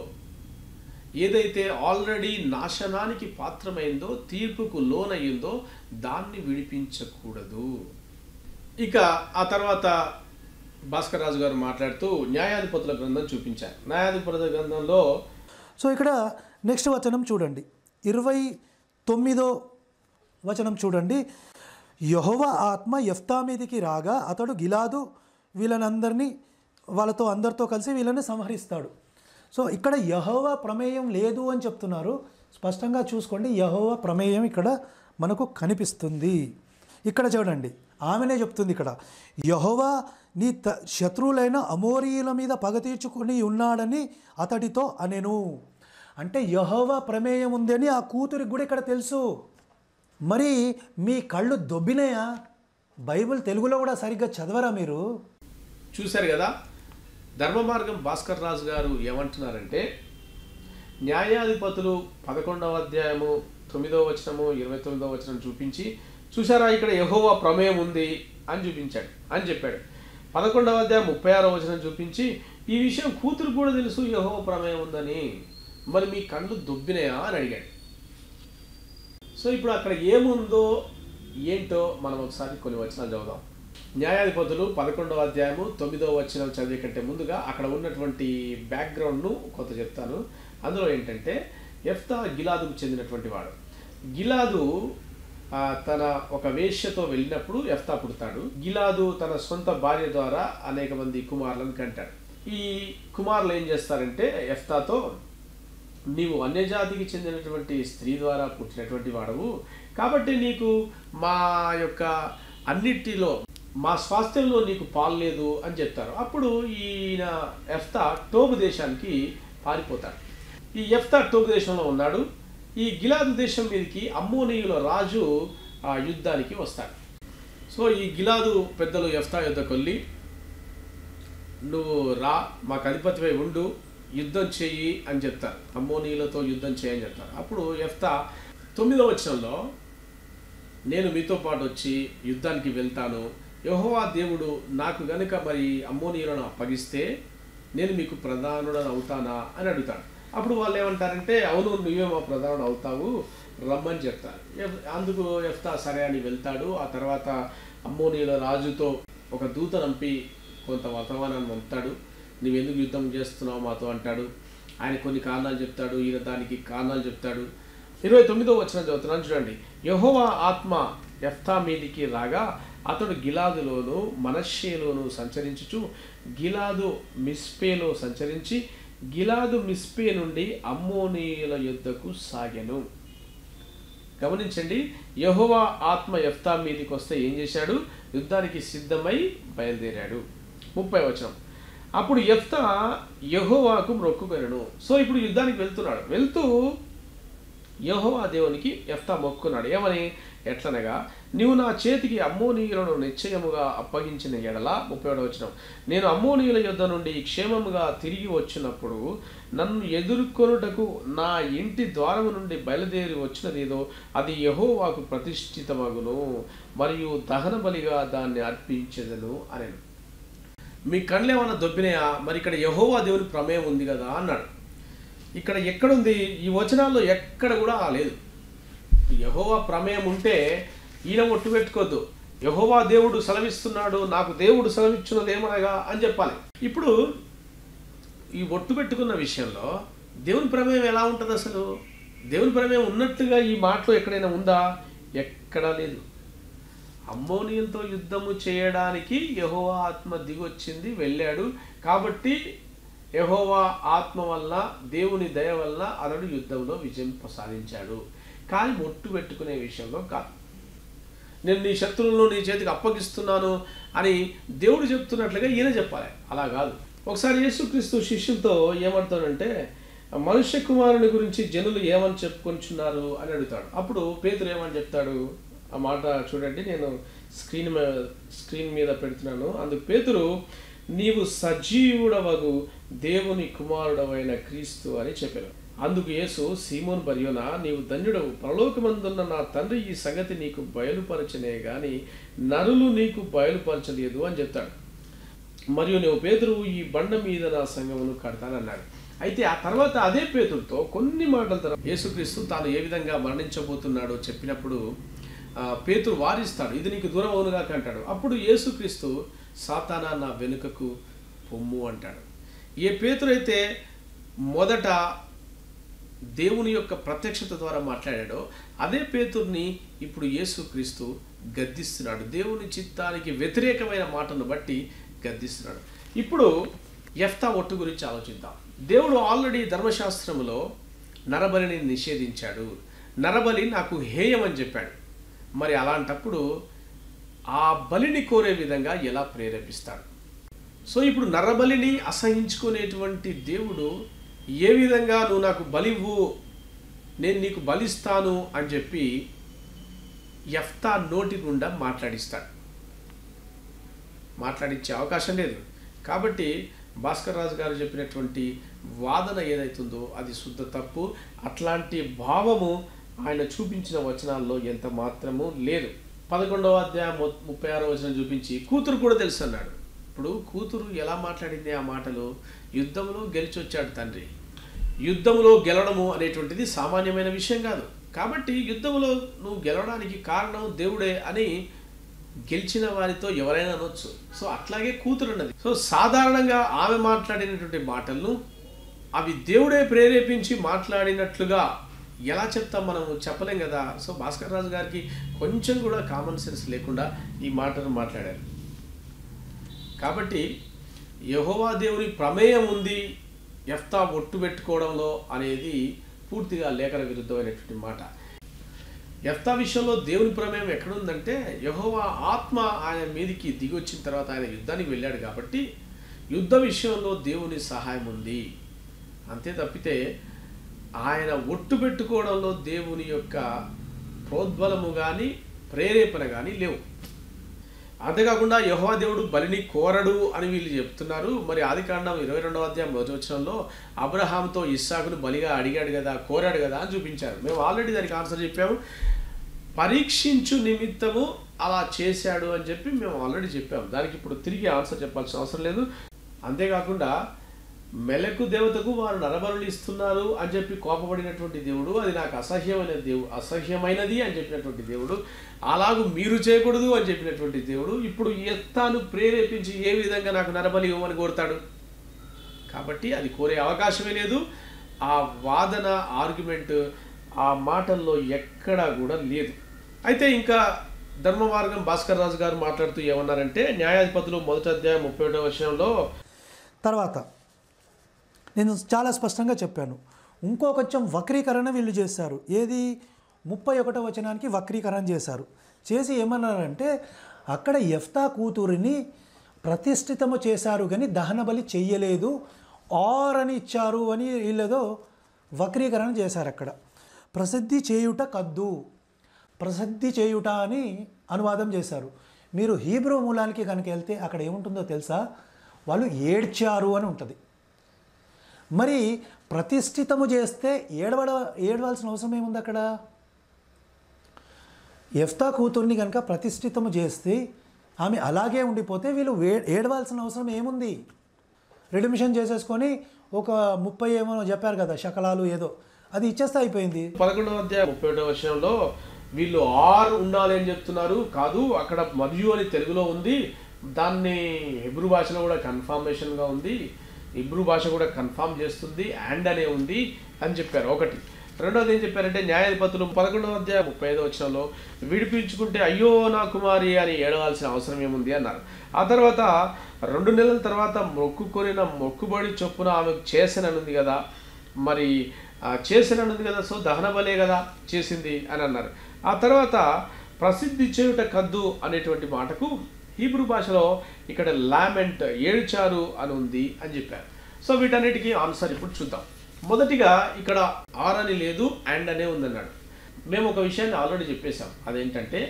ఏదైతే ఆల్రెడీ నాశనానికి పాత్రమైందో తీర్పుకు లోనయ్యిందో దాన్ని విడిపించకూడదు ఇక ఆ తర్వాత భాస్కర్ రాజు గారు మాట్లాడుతూ న్యాయాధిపతుల గ్రంథం చూపించారు న్యాయాధిపతుల గ్రంథంలో
సో ఇక్కడ నెక్స్ట్ వచనం చూడండి ఇరవై తొమ్మిదో వచనం చూడండి యహోవ ఆత్మ ఎఫ్తా మీదికి రాగా అతడు గిలాదు వీళ్ళనందరినీ వాళ్ళతో అందరితో కలిసి వీళ్ళని సంహరిస్తాడు సో ఇక్కడ యహోవ ప్రమేయం లేదు అని చెప్తున్నారు స్పష్టంగా చూసుకోండి యహోవ ప్రమేయం ఇక్కడ మనకు కనిపిస్తుంది ఇక్కడ చూడండి ఆమెనే చెప్తుంది ఇక్కడ యహోవా నీ త శత్రువులైన అమోరీయుల మీద పగ తీర్చుకొని ఉన్నాడని అతడితో అనెను అంటే యహోవా ప్రమేయం ఉందని ఆ కూతురికి కూడా ఇక్కడ తెలుసు మరి మీ కళ్ళు దొబ్బినాయా బైబిల్ తెలుగులో కూడా సరిగ్గా చదవరా మీరు
చూశారు కదా ధర్మ మార్గం భాస్కర్ రాజు గారు ఏమంటున్నారంటే న్యాయాధిపతులు పదకొండవ అధ్యాయము తొమ్మిదవ వచనము ఇరవై తొమ్మిదవ వచనం చూపించి చూసారా ఇక్కడ యహోవా ప్రమేయం ఉంది అని చూపించాడు అని చెప్పాడు పదకొండవ అధ్యాయం ముప్పై ఆరో వచనం చూపించి ఈ విషయం కూతురు కూడా తెలుసు యహోవ ప్రమేయం ఉందని మరి మీ కళ్ళు దొబ్బినాయా అని అడిగాడు సో ఇప్పుడు అక్కడ ఏముందో ఏంటో మనం ఒకసారి కొన్ని వచనాలు చదువుదాం న్యాయాధిపతులు పదకొండవ అధ్యాయము తొమ్మిదవ వచనం చదివే కంటే ముందుగా అక్కడ ఉన్నటువంటి బ్యాక్గ్రౌండ్ను కొంత చెప్తాను అందులో ఏంటంటే ఎఫ్తా గిలాదుకు చెందినటువంటి వాడు గిలాదు ఆ, తన ఒక వేశ్యతో వెళ్ళినప్పుడు ఎఫ్తా పుడతాడు గిలాదు తన సొంత భార్య ద్వారా అనేక మంది కుమారులను కంటాడు ఈ కుమారులు ఏం చేస్తారంటే ఎఫ్తాతో నీవు అన్యజాతికి చెందినటువంటి స్త్రీ ద్వారా పుట్టినటువంటి వాడవు కాబట్టి నీకు మా యొక్క అన్నిటిలో మా స్వాస్థ్యంలో నీకు పాలు లేదు అని చెప్తారు అప్పుడు ఈయన ఎఫ్తా టోబు దేశానికి పారిపోతాడు ఈ ఎఫ్తా టోబు దేశంలో ఉన్నాడు ఈ గిలాదు దేశం మీదకి అమ్మోనీయుల రాజు ఆ యుద్ధానికి వస్తాడు సో ఈ గిలాదు పెద్దలు ఎఫ్తా యుద్ధకు వెళ్ళి నువ్వు రా మాకు అధిపతిపై ఉండు యుద్ధం చెయ్యి అని చెప్తారు అమ్మోనీయులతో యుద్ధం చేయని చెప్తారు అప్పుడు ఎఫ్తా తొమ్మిదవ వచనంలో నేను మీతో పాటు వచ్చి యుద్ధానికి వెళ్తాను యెహోవా దేవుడు నాకు గనుక మరి అమ్మోనీయులను అప్పగిస్తే నేను మీకు ప్రధానుడని అవుతానా అని అడుగుతాడు అప్పుడు వాళ్ళు ఏమంటారంటే అవును నువ్వే మా ప్రధానుడు అవుతావు రమ్మని చెప్తారు ఎఫ్- అందుకు ఎఫ్తా సరే అని వెళ్తాడు ఆ తర్వాత అమ్మోనీయుల రాజుతో ఒక దూత నంపి కొంత వర్తమానాన్ని పంపుతాడు నువ్వెందుకు యుద్ధం చేస్తున్నావు మాతో అంటాడు ఆయన కొన్ని కారణాలు చెప్తాడు ఈయన దానికి కారణాలు చెప్తాడు ఇరవై తొమ్మిదో వచ్చిన చదువుతున్నాను చూడండి యహోవా ఆత్మ ఎఫ్తా మీదికి రాగా అతడు గిలాదులోను మనశ్శేలోను సంచరించుచు గిలాదు మిస్పేలో సంచరించి గిలాదు మిస్పే నుండి అమ్మోనీయుల యుద్ధకు సాగెను గమనించండి యహోవా ఆత్మ ఎఫ్తా మీదికి వస్తే ఏం చేశాడు యుద్ధానికి సిద్ధమై బయలుదేరాడు ముప్పై వచనం అప్పుడు ఎఫ్తా యహోవాకు మొక్కుకొనెను సో ఇప్పుడు యుద్ధానికి వెళ్తున్నాడు వెళ్తూ యహోవా దేవునికి ఎఫ్తా మొక్కున్నాడు ఏమని ఎట్లనగా నీవు నా చేతికి అమ్మోనీయులను నిశ్చయముగా అప్పగించిన ఎడల ముప్పై ఒకటో వచ్చిన నేను అమ్మోనీయుల యుద్ధ నుండి క్షేమముగా తిరిగి వచ్చినప్పుడు నన్ను ఎదుర్కొనుటకు నా ఇంటి ద్వారము నుండి బయలుదేరి వచ్చినదేదో అది యహోవాకు ప్రతిష్ఠితమగును మరియు దహన బలిగా దాన్ని అర్పించదను అనెను మీ కళ్ళు ఏమైనా దొబ్బినాయా మరి ఇక్కడ యహోవా దేవుని ప్రమేయం ఉంది కదా అన్నాడు ఇక్కడ ఎక్కడుంది ఈ వచనాల్లో ఎక్కడ కూడా లేదు యహోవా ప్రమేయం ఉంటే ఈయన ఒట్టు పెట్టుకోవద్దు యహోవా దేవుడు సెలవిస్తున్నాడు నాకు దేవుడు సెలవిచ్చున్నది ఏమనగా అని చెప్పాలి ఇప్పుడు ఈ ఒట్టు పెట్టుకున్న విషయంలో దేవుని ప్రమేయం ఎలా ఉంటుంది అసలు దేవుని ప్రమేయం ఉన్నట్టుగా ఈ మాటలో ఎక్కడైనా ఉందా ఎక్కడా లేదు అమ్మోనియంతో యుద్ధము చేయడానికి యెహోవా ఆత్మ దిగొచ్చింది వెళ్ళాడు కాబట్టి యెహోవా ఆత్మ వల్ల దేవుని దయ వల్ల అతడు యుద్ధంలో విజయం సాధించాడు కానీ మొట్టు పెట్టుకునే విషయంలో కాదు నేను నీ శత్రువులను నీ చేతికి అప్పగిస్తున్నాను అని దేవుడు చెప్తున్నట్లుగా ఈయన చెప్పాలి అలా కాదు ఒకసారి యేసుక్రీస్తు శిష్యులతో ఏమంటాడంటే మనుష్య కుమారుని గురించి జనులు ఏమని చెప్పుకొంచున్నారు అని అడుగుతాడు అప్పుడు పేతురు ఏమని చెప్తాడు ఆ మాట చూడండి నేను స్క్రీన్ మీద స్క్రీన్ మీద పెడుతున్నాను అందుకు పేతురు నీవు సజీవుడవగు దేవుని కుమారుడవైన క్రీస్తు అని చెప్పాను అందుకు యేసు సీమోన్ బర్యోనా నీవు ధన్యుడవు పరలోకమందున్న నా తండ్రి ఈ సంగతి నీకు బయలుపరచనే గాని నరులు నీకు బయలుపరచలేదు అని చెప్తాడు మరియు నువ్వు పేతురు ఈ బండ మీద నా సంఘమును కడతానన్నాడు అయితే ఆ తర్వాత అదే పేతురుతో కొన్ని మాటల తర్వాత యేసుక్రీస్తు తాను ఏ విధంగా మరణించబోతున్నాడో చెప్పినప్పుడు ఆ, పేతురు వారిస్తాడు ఇది నీకు దూరం అవునుగా అంటాడు అప్పుడు యేసుక్రీస్తు సాతానా నా వెనుకకు పొమ్ము అంటాడు ఏ పేతురైతే మొదట దేవుని యొక్క ప్రత్యక్షత ద్వారా మాట్లాడాడో అదే పేతుర్ని ఇప్పుడు యేసుక్రీస్తు గద్దిస్తున్నాడు దేవుని చిత్తానికి వ్యతిరేకమైన మాటను బట్టి గద్దిస్తున్నాడు ఇప్పుడు ఎఫ్తా ఒట్టు గురించి ఆలోచిద్దాం దేవుడు ఆల్రెడీ ధర్మశాస్త్రములో నరబలిని నిషేధించాడు నరబలి నాకు హేయం అని చెప్పాడు మరి అలాంటప్పుడు ఆ బలిని కోరే విధంగా ఎలా ప్రేరేపిస్తాడు సో ఇప్పుడు నరబలిని అసహించుకునేటువంటి దేవుడు ఏ విధంగా నువ్వు నాకు బలివ్వు నేను నీకు బలిస్తాను అని చెప్పి ఎఫ్తా నోటి గుండా మాట్లాడిస్తాడు మాట్లాడించే అవకాశం లేదు కాబట్టి భాస్కర్ రాజు గారు చెప్పినటువంటి వాదన ఏదైతుందో అది శుద్ధ తప్పు అట్లాంటి భావము ఆయన చూపించిన వచనాల్లో ఎంత మాత్రము లేదు పదకొండవ అధ్యాయం ము- ముప్పై ఆరో వచనం చూపించి కూతురు కూడా తెలుసు అన్నాడు ఇప్పుడు కూతురు ఎలా మాట్లాడింది ఆ మాటలు యుద్ధంలో గెలిచొచ్చాడు తండ్రి యుద్ధంలో గెలవడము అనేటువంటిది సామాన్యమైన విషయం కాదు కాబట్టి యుద్ధంలో నువ్వు గెలవడానికి కారణం దేవుడే అని గెలిచిన వారితో ఎవరైనా అనొచ్చు సో అట్లాగే కూతురు అన్నది సో సాధారణంగా ఆమె మాట్లాడినటువంటి మాటలను అవి దేవుడే ప్రేరేపించి మాట్లాడినట్లుగా ఎలా చెప్తాం మనం చెప్పలేం కదా సో భాస్కర్ రాజు గారికి కొంచెం కూడా కామన్ సెన్స్ లేకుండా ఈ మాటను మాట్లాడారు కాబట్టి యెహోవా దేవుని ప్రమేయం ఉంది ఎఫ్తా ఒట్టు పెట్టుకోవడంలో అనేది పూర్తిగా లేఖన విరుద్ధమైనటువంటి మాట ఎఫ్తా విషయంలో దేవుని ప్రమేయం ఎక్కడుందంటే యెహోవా ఆత్మ ఆయన మీదికి దిగి వచ్చిన తర్వాత ఆయన యుద్ధానికి వెళ్ళాడు కాబట్టి యుద్ధ విషయంలో దేవుని సహాయం ఉంది అంతే తప్పితే ఆయన ఒట్టు పెట్టుకోవడంలో దేవుని యొక్క ప్రోద్బలము కానీ ప్రేరేపణ కానీ లేవు అంతేకాకుండా యెహోవా దేవుడు బలిని కోరడు అని వీళ్ళు చెప్తున్నారు మరి ఆది కాండం ఇరవై రెండవ అధ్యాయం మొదటి వచనంలో అబ్రహాంతో ఇస్సాకును బలిగా అడిగాడు కదా కోరాడు కదా అని చూపించారు మేము ఆల్రెడీ దానికి ఆన్సర్ చెప్పాము పరీక్షించు నిమిత్తము అలా చేశాడు అని చెప్పి మేము ఆల్రెడీ చెప్పాము దానికి ఇప్పుడు తిరిగి ఆన్సర్ చెప్పాల్సిన అవసరం లేదు అంతేకాకుండా మెలకు దేవతకు వారు నరబలులు ఇస్తున్నారు అని చెప్పి కోపపడినటువంటి దేవుడు అది నాకు అసహ్యమైన దేవుడు అసహ్యమైనది అని చెప్పినటువంటి దేవుడు అలాగూ మీరు చేయకూడదు అని చెప్పినటువంటి దేవుడు ఇప్పుడు ఎత్తాను ప్రేరేపించి ఏ విధంగా నాకు నరబలి ఇవ్వమని కోరుతాడు కాబట్టి అది కోరే అవకాశమే లేదు ఆ వాదన ఆర్గ్యుమెంట్ ఆ మాటల్లో ఎక్కడా కూడా లేదు అయితే ఇంకా ధర్మ మార్గం భాస్కర్ రాజు గారు మాట్లాడుతూ ఏమన్నారంటే న్యాయాధిపతులు మొదటి అధ్యాయం ముప్పై ఒకటో విషయంలో
తర్వాత నేను చాలా స్పష్టంగా చెప్పాను ఇంకో కొంచెం వక్రీకరణ వీళ్ళు చేశారు ఏది ముప్పై ఒకటో వచనానికి వక్రీకరణ చేశారు చేసి ఏమన్నారంటే అక్కడ ఎఫ్తా కూతురిని ప్రతిష్ఠితము చేశారు కానీ దహన బలి చెయ్యలేదు ఆర్ అని ఇచ్చారు అని వీళ్ళేదో వక్రీకరణ చేశారు అక్కడ ప్రసిద్ధి చేయుట కద్దు ప్రసిద్ధి చేయుట అని అనువాదం చేశారు మీరు హీబ్రూ మూలానికి కనుక వెళ్తే అక్కడ ఏముంటుందో తెలుసా వాళ్ళు ఏడ్చారు అని ఉంటుంది మరి ప్రతిష్ఠితము చేస్తే ఏడవడ ఏడవలసిన అవసరం ఏముంది అక్కడ ఎఫ్తా కూతుర్ని కనుక ప్రతిష్ఠితము చేస్తే ఆమె అలాగే ఉండిపోతే వీళ్ళు వే ఏడవలసిన అవసరం ఏముంది రిడమిషన్ చేసేసుకొని ఒక ముప్పై ఏమో చెప్పారు కదా శకలాలు ఏదో అది ఇచ్చేస్తే అయిపోయింది
పదకొండవ అధ్యాయం ముప్పై ఒకటో విషయంలో వీళ్ళు ఆర్ ఉండాలి అని చెప్తున్నారు కాదు అక్కడ మరియు అని తెలుగులో ఉంది దాన్ని హెబ్రూ భాషలో కూడా కన్ఫర్మేషన్గా ఉంది ఇబ్రూ భాష కూడా కన్ఫామ్ చేస్తుంది అండ్ అనే ఉంది అని చెప్పారు ఒకటి రెండోది ఏం చెప్పారంటే న్యాయాధిపతులు పదకొండవ అధ్యాయం ముప్పై ఐదో వచ్చినంలో విడిపించుకుంటే అయ్యో నా కుమారి అని ఏడవాల్సిన అవసరం ఏముంది అన్నారు ఆ తర్వాత రెండు నెలల తర్వాత మొక్కుకొనిన మొక్కుబడి చొప్పున ఆమెకు చేసననుంది కదా మరి ఆ, చేసననుంది కదా సో దహన బలే కదా చేసింది అని అన్నారు ఆ తర్వాత ప్రసిద్ధి చేయుట కద్దు అనేటువంటి మాటకు హీబ్రూ భాషలో ఇక్కడ లామెంట్ ఏడ్చారు అని ఉంది అని చెప్పారు సో వీటన్నిటికీ ఆన్సర్ ఇప్పుడు చూద్దాం మొదటిగా ఇక్కడ ఆర్ అని లేదు అండ్ అనే ఉందన్నాడు మేము ఒక విషయాన్ని ఆల్రెడీ చెప్పేశాం అదేంటంటే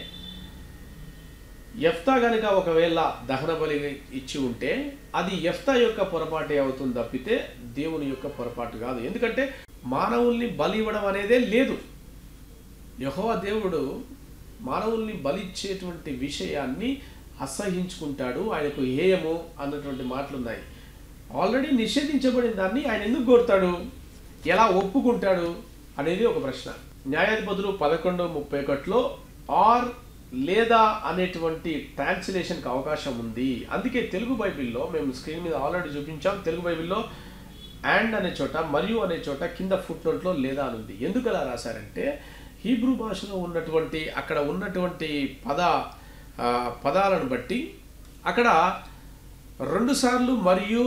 ఎఫ్తా గనుక ఒకవేళ దహన బలి ఇచ్చి ఉంటే అది ఎఫ్తా యొక్క పొరపాటే అవుతుంది తప్పితే దేవుని యొక్క పొరపాటు కాదు ఎందుకంటే మానవుల్ని బలి ఇవ్వడం అనేదే లేదు యెహోవా దేవుడు మానవుల్ని బలిచ్చేటువంటి విషయాన్ని అసహించుకుంటాడు ఆయనకు హేయము అన్నటువంటి మాటలు ఉన్నాయి ఆల్రెడీ నిషేధించబడిన దాన్ని ఆయన ఎందుకు కోరుతాడు ఎలా ఒప్పుకుంటాడు అనేది ఒక ప్రశ్న న్యాయాధిపతులు పదకొండు ముప్పై ఒకటిలో ఆర్ లేదా అనేటువంటి ట్రాన్స్లేషన్కి అవకాశం ఉంది అందుకే తెలుగు బైబిల్లో మేము స్క్రీన్ మీద ఆల్రెడీ చూపించాం తెలుగు బైబిల్లో అండ్ అనే చోట మరియు అనే చోట కింద ఫుట్ నోట్లో లేదా అని ఉంది ఎందుకు అలా రాశారంటే హీబ్రూ భాషలో ఉన్నటువంటి అక్కడ ఉన్నటువంటి పద ఆ, పదాలను బట్టి అక్కడ రెండుసార్లు మరియు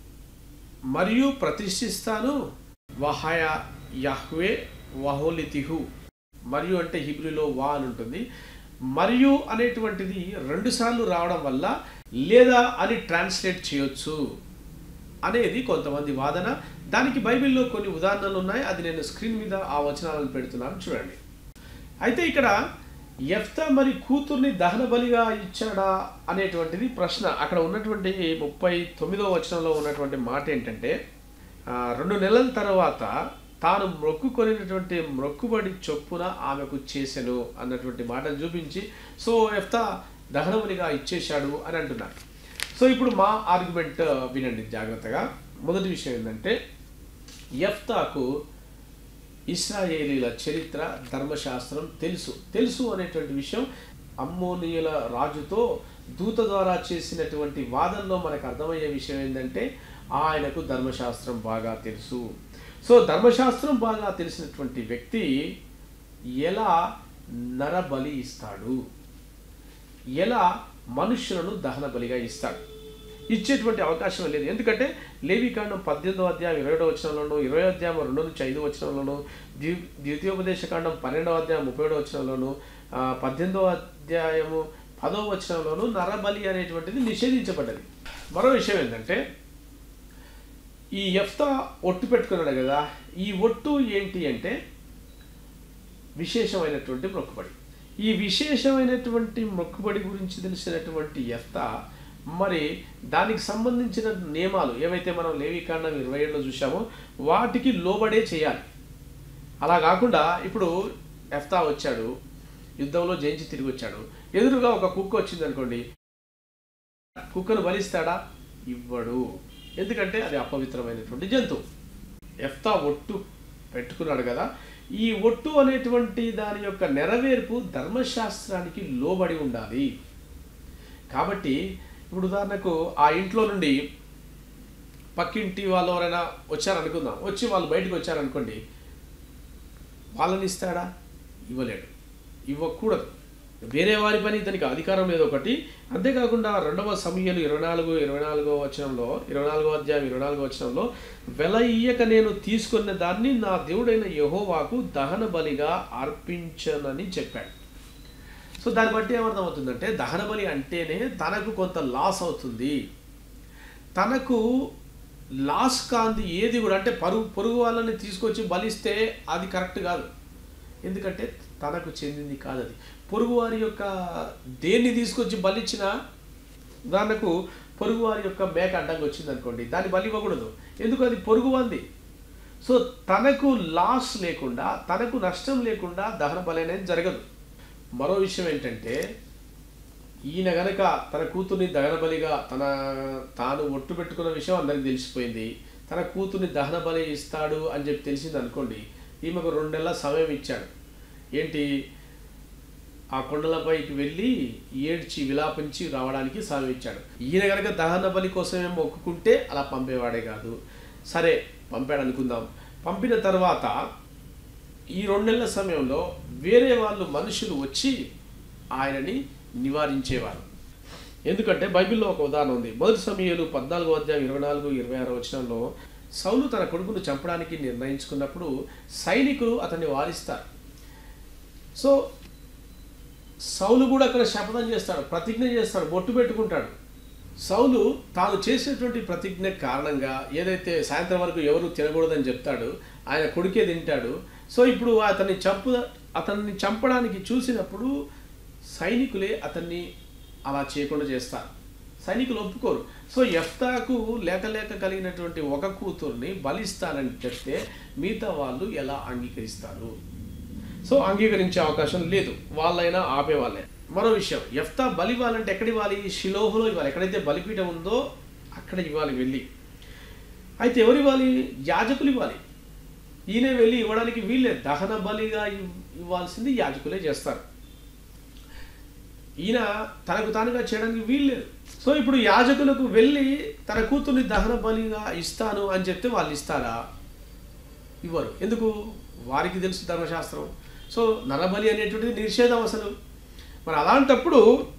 మరియు ప్రతిష్ఠిస్తాను వహయ యహ్వే వహోలితిహు మరియు అంటే హిబ్రూలో వా అని ఉంటుంది మరియు అనేటువంటిది రెండుసార్లు రావడం వల్ల లేదా అని ట్రాన్స్లేట్ చేయొచ్చు అనేది కొంతమంది వాదన దానికి బైబిల్లో కొన్ని ఉదాహరణలు ఉన్నాయి అది నేను స్క్రీన్ మీద ఆ వచనాలను పెడుతున్నాను చూడండి అయితే ఇక్కడ ఎఫ్తా మరి కూతుర్ని దహన బలిగా ఇచ్చాడా అనేటువంటిది ప్రశ్న అక్కడ ఉన్నటువంటి ముప్పై తొమ్మిదో వచనంలో ఉన్నటువంటి మాట ఏంటంటే ఆ, రెండు నెలల తర్వాత తాను మొక్కుకొనినటువంటి మొక్కుబడి చొప్పున ఆమెకు చేసెను అన్నటువంటి మాటను చూపించి సో ఎఫ్తా దహన బలిగా ఇచ్చేశాడు అని అంటున్నారు సో ఇప్పుడు మా ఆర్గ్యుమెంట్ వినండి జాగ్రత్తగా మొదటి విషయం ఏంటంటే ఎఫ్తాకు ఇస్రాయేలీల చరిత్ర ధర్మశాస్త్రం తెలుసు తెలుసు అనేటువంటి విషయం అమ్మోనియుల రాజుతో దూత ద్వారా చేసినటువంటి వాదనలో మనకు అర్థమయ్యే విషయం ఏంటంటే ఆయనకు ధర్మశాస్త్రం బాగా తెలుసు సో ధర్మశాస్త్రం బాగా తెలిసినటువంటి వ్యక్తి ఎలా నరబలి ఇస్తాడు ఎలా మనుషులను దహన బలిగా ఇస్తాడు ఇచ్చేటువంటి అవకాశం లేదు ఎందుకంటే లేవికాండం పద్దెనిమిదో అధ్యాయం ఇరవై ఏడో వచనంలోను ఇరవై అధ్యాయం రెండు నుంచి ఐదు వచనంలోను ద్వి ద్వితీయోపదేశకాండం పన్నెండవ అధ్యాయం ముప్పై ఏడో వచనంలోను ఆ, పద్దెనిమిదో అధ్యాయము పదో వచనంలోను నరబలి అనేటువంటిది నిషేధించబడ్డది మరో విషయం ఏంటంటే ఈ ఎఫ్తా ఒట్టు పెట్టుకున్నాడు కదా ఈ ఒట్టు ఏంటి అంటే విశేషమైనటువంటి మొక్కుబడి ఈ విశేషమైనటువంటి మొక్కుబడి గురించి తెలిసినటువంటి ఎఫ్త మరి దానికి సంబంధించిన నియమాలు ఏవైతే మనం లేవికాండం ఇరవై ఏడులో చూసామో వాటికి లోబడే చేయాలి అలా కాకుండా ఇప్పుడు ఎఫ్తా వచ్చాడు యుద్ధంలో జయించి తిరిగి వచ్చాడు ఎదురుగా ఒక కుక్క వచ్చింది అనుకోండి కుక్కను బలిస్తాడా ఇవ్వడు ఎందుకంటే అది అపవిత్రమైనటువంటి జంతువు ఎఫ్తా ఒట్టు పెట్టుకున్నాడు కదా ఈ ఒట్టు అనేటువంటి దాని యొక్క నెరవేర్పు ధర్మశాస్త్రానికి లోబడి ఉండాలి కాబట్టి ఇప్పుడు ఉదాహరణకు ఆ ఇంట్లో నుండి పక్కింటి వాళ్ళు ఎవరైనా వచ్చారనుకుందాం వచ్చి వాళ్ళు బయటకు వచ్చారనుకోండి వాళ్ళని ఇస్తాడా ఇవ్వలేడు ఇవ్వకూడదు వేరే వారి పని ఇతనికి అధికారం లేదు ఒకటి అంతేకాకుండా రెండవ సమయాలు ఇరవై నాలుగు ఇరవై నాలుగో వచనంలో ఇరవై నాలుగో అధ్యాయం ఇరవై నాలుగో వచనంలో వెల ఇయ్యక నేను తీసుకున్న దాన్ని నా దేవుడైన యహోవాకు దహన బలిగా అర్పించనని చెప్పాడు సో దాన్ని బట్టి ఏమర్థమవుతుందంటే దహన బలి అంటేనే తనకు కొంత లాస్ అవుతుంది తనకు లాస్ కాంది ఏది కూడా అంటే పరుగు పొరుగు వాళ్ళని తీసుకొచ్చి బలిస్తే అది కరెక్ట్ కాదు ఎందుకంటే తనకు చెందింది కాదు అది పొరుగువారి యొక్క దేన్ని తీసుకొచ్చి బలిచ్చినా ఉదాహరణకు పొరుగువారి యొక్క మేక అడ్డంగా వచ్చింది అనుకోండి దాన్ని బలి ఇవ్వకూడదు ఎందుకు అది పొరుగువాంది సో తనకు లాస్ లేకుండా తనకు నష్టం లేకుండా దహన బలి అనేది జరగదు మరో విషయం ఏంటంటే ఈయన గనక తన కూతుర్ని దహన బలిగా తన తాను ఒట్టు పెట్టుకున్న విషయం అందరికి తెలిసిపోయింది తన కూతుర్ని దహన బలి ఇస్తాడు అని చెప్పి తెలిసింది అనుకోండి ఈమెకు రెండు నెలల సమయం ఇచ్చాడు ఏంటి ఆ కొండలపైకి వెళ్ళి ఏడ్చి విలాపించి రావడానికి సాయం ఇచ్చాడు ఈయన కనుక దహన బలి కోసమే మొక్కుకుంటే అలా పంపేవాడే కాదు సరే పంపాడు అనుకుందాం పంపిన తర్వాత ఈ రెండు నెలల సమయంలో వేరే వాళ్ళు మనుషులు వచ్చి ఆయనని నివారించేవారు ఎందుకంటే బైబిల్లో ఒక ఉదాహరణ ఉంది మొదటి సమయాలు పద్నాలుగో అధ్యాయం ఇరవై నాలుగు ఇరవై ఆరో వచనంలో సౌలు తన కొడుకును చంపడానికి నిర్ణయించుకున్నప్పుడు సైనికులు అతన్ని వారిస్తారు సో సౌలు కూడా అక్కడ శపథం చేస్తాడు ప్రతిజ్ఞ చేస్తాడు బొట్టు పెట్టుకుంటాడు సౌలు తాను చేసేటువంటి ప్రతిజ్ఞ కారణంగా ఏదైతే సాయంత్రం వరకు ఎవరు తినకూడదని చెప్తాడు ఆయన కొడుకే తింటాడు సో ఇప్పుడు అతన్ని చంపు అతన్ని చంపడానికి చూసినప్పుడు సైనికులే అతన్ని అలా చేయకుండా చేస్తారు సైనికులు ఒప్పుకోరు సో ఎఫ్తాకు లేక లేక కలిగినటువంటి ఒక కూతుర్ని బలిస్తానని చెప్తే మిగతా వాళ్ళు ఎలా అంగీకరిస్తారు సో అంగీకరించే అవకాశం లేదు వాళ్ళైనా ఆపేవాళ్ళే మరో విషయం ఎఫ్తా బలి ఇవ్వాలంటే ఎక్కడ ఇవ్వాలి షిలోహులో ఇవ్వాలి ఎక్కడైతే బలిపీఠం ఉందో అక్కడ ఇవ్వాలి వెళ్ళి అయితే ఎవరు ఇవ్వాలి యాజకులు ఇవ్వాలి ఈయన వెళ్ళి ఇవ్వడానికి వీళ్ళే దహన బలిగా ఇవ్- ఇవ్వాల్సింది యాజకులే చేస్తారు ఈయన తనకు తానుగా చేయడానికి వీల్లేదు సో ఇప్పుడు యాజకులకు వెళ్ళి తన కూతుర్ని దహన బలిగా ఇస్తాను అని చెప్తే వాళ్ళు ఇస్తారా ఇవ్వరు ఎందుకు వారికి తెలుసు ధర్మశాస్త్రం సో నరబలి అనేటువంటిది నిషేధం అసలు మరి అలాంటప్పుడు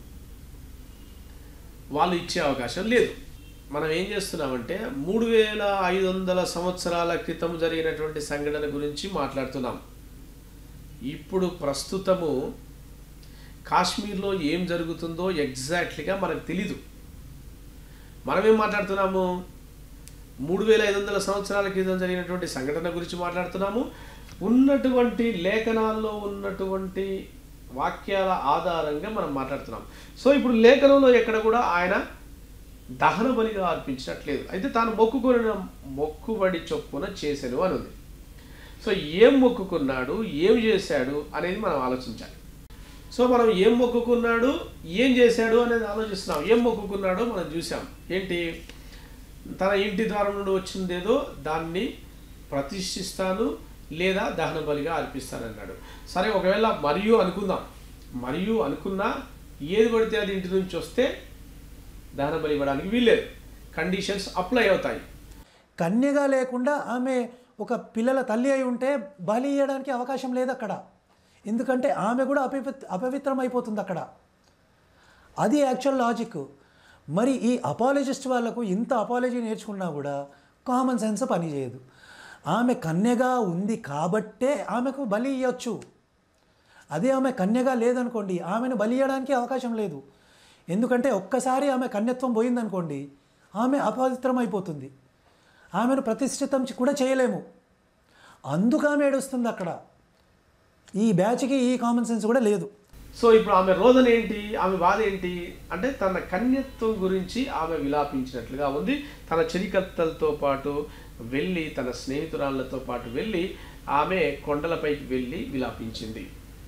వాళ్ళు ఇచ్చే అవకాశం లేదు మనం ఏం చేస్తున్నామంటే మూడు వేల ఐదు వందల సంవత్సరాల క్రితం జరిగినటువంటి సంఘటన గురించి మాట్లాడుతున్నాం ఇప్పుడు ప్రస్తుతము కాశ్మీర్లో ఏం జరుగుతుందో ఎగ్జాక్ట్లీగా మనకు తెలీదు మనం ఏం మాట్లాడుతున్నాము మూడు వేల ఐదు వందల సంవత్సరాల క్రితం జరిగినటువంటి సంఘటన గురించి మాట్లాడుతున్నాము ఉన్నటువంటి లేఖనాల్లో ఉన్నటువంటి వాక్యాల ఆధారంగా మనం మాట్లాడుతున్నాం సో ఇప్పుడు లేఖనంలో ఎక్కడ కూడా ఆయన దహన బలిగా అర్పించినట్లేదు అయితే తాను మొక్కుకున్న మొక్కుబడి చొప్పున చేశాను అని ఉంది సో ఏం మొక్కుకున్నాడు ఏం చేశాడు అనేది మనం ఆలోచించాలి సో మనం ఏం మొక్కుకున్నాడు ఏం చేశాడు అనేది ఆలోచిస్తున్నాం ఏం మొక్కుకున్నాడో మనం చూసాం ఏంటి తన ఇంటి ద్వారం నుండి వచ్చిందేదో దాన్ని ప్రతిష్ఠిస్తాను లేదా దహన బలిగా అర్పిస్తానన్నాడు సరే ఒకవేళ మరియు అనుకుందాం మరియు అనుకున్నా ఏది పడితే అది ఇంటి నుంచి వస్తే దహన బలి ఇవ్వడానికి వీల్లేదు కండిషన్స్ అప్లై అవుతాయి
కన్యగా లేకుండా ఆమె ఒక పిల్లల తల్లి అయి ఉంటే బలి ఇవ్వడానికి అవకాశం లేదు అక్కడ ఎందుకంటే ఆమె కూడా అపవిత్ర అపవిత్రం అయిపోతుంది అక్కడ అది యాక్చువల్ లాజిక్ మరి ఈ అపాలజిస్ట్ వాళ్ళకు ఇంత అపాలజీ నేర్చుకున్నా కూడా కామన్ సెన్స్ పనిచేయదు ఆమె కన్యగా ఉంది కాబట్టే ఆమెకు బలి ఇవ్వచ్చు అదే ఆమె కన్యగా లేదనుకోండి ఆమెను బలి ఇవ్వడానికి అవకాశం లేదు ఎందుకంటే ఒక్కసారి ఆమె కన్యత్వం పోయిందనుకోండి ఆమె అపవిత్రం అయిపోతుంది ఆమెను ప్రతిష్ఠితం చ- కూడా చేయలేము అందుకు ఆమె ఏడుస్తుంది అక్కడ ఈ బ్యాచ్కి ఈ కామన్ సెన్స్ కూడా లేదు
సో ఇప్పుడు ఆమె రోదన ఏంటి ఆమె బాధ ఏంటి అంటే తన కన్యత్వం గురించి ఆమె విలాపించినట్లుగా ఉంది తన చెలికత్తలతో పాటు వెళ్ళి తన స్నేహితురాళ్ళతో పాటు వెళ్ళి ఆమె కొండలపైకి వెళ్ళి విలాపించింది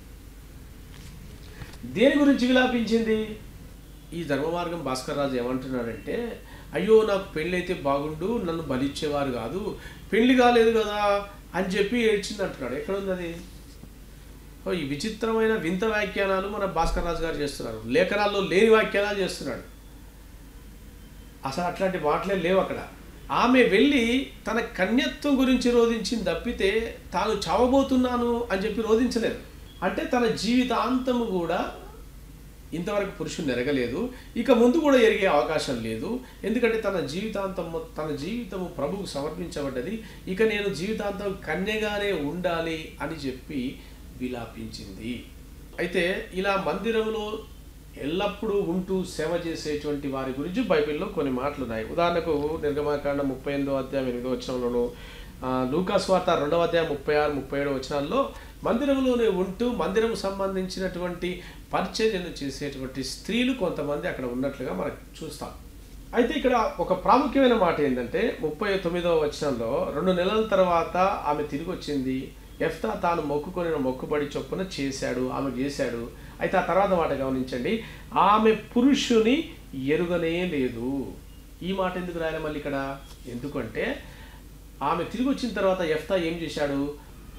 దేని గురించి విలాపించింది ఈ ధర్మమార్గం భాస్కర్ రాజు ఏమంటున్నాడంటే అయ్యో నాకు పెళ్ళి అయితే బాగుండు నన్ను బలిచ్చేవారు కాదు పెళ్లి కాలేదు కదా అని చెప్పి ఏడ్చింది అంటున్నాడు ఎక్కడుంది అది ఓ, ఈ విచిత్రమైన వింత వ్యాఖ్యానాలు మన భాస్కర్ రాజు గారు చేస్తున్నారు లేఖనాల్లో లేని వ్యాఖ్యానాలు చేస్తున్నాడు అసలు అట్లాంటి మాటలే లేవు అక్కడ ఆమె వెళ్ళి తన కన్యత్వం గురించి రోధించింది తప్పితే తాను చావబోతున్నాను అని చెప్పి రోధించలేదు అంటే తన జీవితాంతము కూడా ఇంతవరకు పురుషుని ఎరగలేదు ఇక ముందు కూడా ఎరిగే అవకాశం లేదు ఎందుకంటే తన జీవితాంతం మొ- తన జీవితము ప్రభువుకు సమర్పించబడ్డది ఇక నేను జీవితాంతం కన్యగానే ఉండాలి అని చెప్పి విలాపించింది అయితే ఇలా మందిరంలో ఎల్లప్పుడూ ఉంటూ సేవ చేసేటువంటి వారి గురించి బైబిల్లో కొన్ని మాటలు ఉన్నాయి ఉదాహరణకు నిర్గమాకాండ ముప్పై ఎనిమిదో అధ్యాయం ఎనిమిదో వచనంలోను ఆ, లూకాస్ వార్త రెండవ అధ్యాయం ముప్పై ఆరు ముప్పై ఏడు వచనాల్లో మందిరంలోనే ఉంటూ మందిరం సంబంధించినటువంటి పరిచర్యను చేసేటువంటి స్త్రీలు కొంతమంది అక్కడ ఉన్నట్లుగా మనకు చూస్తాం అయితే ఇక్కడ ఒక ప్రాముఖ్యమైన మాట ఏంటంటే ముప్పై తొమ్మిదవ వచనంలో రెండు నెలల తర్వాత ఆమె తిరిగి వచ్చింది ఎఫ్తా తాను మొక్కుకొనిన మొక్కుబడి చొప్పున చేశాడు ఆమె చేశాడు అయితే ఆ తర్వాత మాట గమనించండి ఆమె పురుషుని ఎరుగనే లేదు ఈ మాట ఎందుకు రాయాలి మళ్ళీ ఇక్కడ ఎందుకంటే ఆమె తిరిగి వచ్చిన తర్వాత ఎఫ్తా ఏం చేశాడు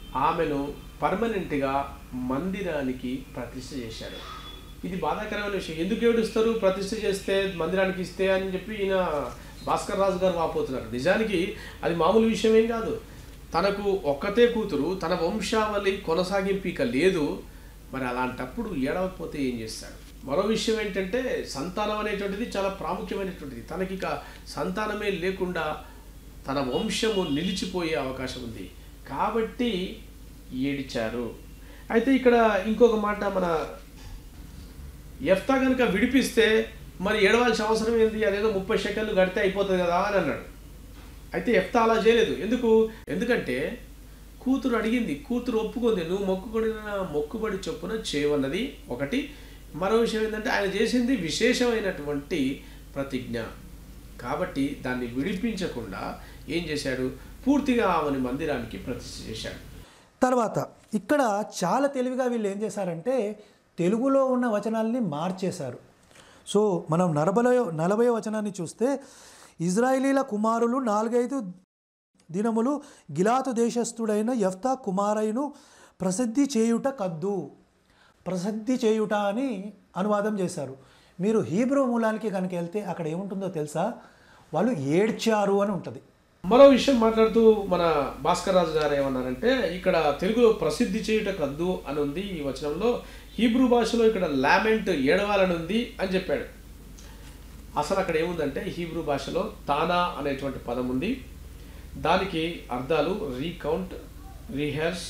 ఆమెను పర్మనెంట్గా మందిరానికి ప్రతిష్ఠ చేశాడు ఇది బాధాకరమైన విషయం ఎందుకు ఏడుస్తారు ప్రతిష్ఠ చేస్తే మందిరానికి ఇస్తే అని చెప్పి ఈయన భాస్కర్ రాజు గారు వాపోతున్నారు నిజానికి అది మామూలు విషయం ఏం కాదు తనకు ఒక్కతే కూతురు తన వంశావళి కొనసాగింపు ఇక లేదు మరి అలాంటప్పుడు ఏడవకపోతే ఏం చేస్తాడు మరో విషయం ఏంటంటే సంతానం అనేటువంటిది చాలా ప్రాముఖ్యమైనటువంటిది తనకి ఇక సంతానమే లేకుండా తన వంశము నిలిచిపోయే అవకాశం ఉంది కాబట్టి ఏడిచారు అయితే ఇక్కడ ఇంకొక మాట మన ఎఫ్తా కనుక విడిపిస్తే మరి ఏడవాల్సిన అవసరం ఏంది అదేదో ముప్పై సెకండ్లు గడితే అయిపోతుంది కదా అని అన్నాడు అయితే ఎఫ్తా అలా చేయలేదు ఎందుకు ఎందుకంటే కూతురు అడిగింది కూతురు ఒప్పుకుంది నువ్వు మొక్కుబడిన మొక్కుబడి చొప్పున చేయవన్నది ఒకటి మరో విషయం ఏంటంటే ఆయన చేసింది విశేషమైనటువంటి ప్రతిజ్ఞ కాబట్టి దాన్ని విడిపించకుండా ఏం చేశాడు పూర్తిగా ఆమెని మందిరానికి ప్రతిష్ఠ చేశాడు
తర్వాత ఇక్కడ చాలా తెలివిగా వీళ్ళు ఏం చేశారంటే తెలుగులో ఉన్న వచనాల్ని మార్చేశారు సో మనం నలభై నలభై వచనాన్ని చూస్తే ఇజ్రాయేలీల కుమారులు నాలుగైదు దినములు గిలాతు దేశస్థుడైన యఫ్తా కుమారైను ప్రసిద్ధి చేయుట కద్దు ప్రసిద్ధి చేయుట అని అనువాదం చేశారు మీరు హీబ్రూ మూలానికి కనుక వెళ్తే అక్కడ ఏముంటుందో తెలుసా వాళ్ళు ఏడ్చారు అని ఉంటుంది
మరో విషయం మాట్లాడుతూ మన భాస్కర్ రాజు గారు ఏమన్నారంటే ఇక్కడ తెలుగులో ప్రసిద్ధి చేయుట కద్దు అని ఉంది ఈ వచనంలో హీబ్రూ భాషలో ఇక్కడ లామెంట్ ఏడవాలని ఉంది అని చెప్పాడు అసలు అక్కడ ఏముందంటే హీబ్రూ భాషలో తానా అనేటువంటి పదం ఉంది దానికి అర్థాలు రీకౌంట్ రీహర్స్